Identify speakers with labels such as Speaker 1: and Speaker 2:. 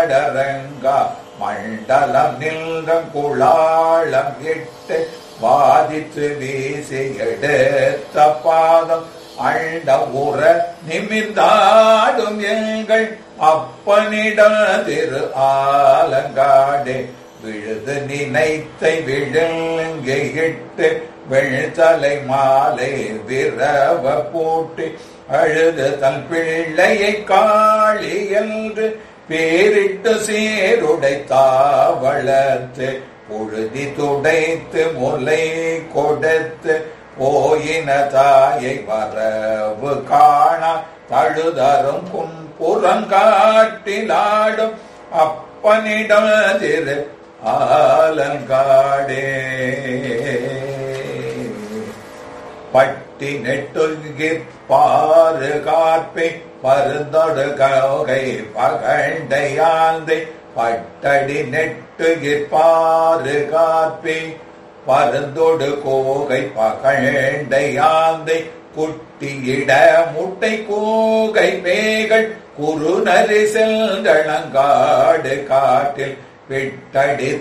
Speaker 1: வாடரங்கா மண்டலம் நில்கம் குளாளம் இட்டு வாதித்து வீசி எடுத்த பாதம் அண்ட உற நிமிர்ந்தாடும் எங்கள் அப்பனிட திரு ஆலங்காடே விழுது நினைத்தை விழுங்கிட்டு வெள்தலை மாலை விரவ போட்டு அழுது தன் பிள்ளையை காளி என்று பேரிட்டு சீருடை தாவளத்து பொழுதி துடைத்து முலை கொடுத்து போயின தாயை வரவு காண தழுதரும் புறங்காட்டிலாடும் அப்பனிடம் திரு ஆலங்காடே பட்டி நெட்டுகிற் பாரு காப்பை பருந்தொடு கௌகை பகண்டையாந்தை பட்டடி நெட்டுகிற் பாரு காப்பை பருந்தொடு கோகை பகண்டையாந்தை குட்டியிட முட்டை கூகை மேகள் குறுநரி செல்களங்காடு காட்டில் விட்டடி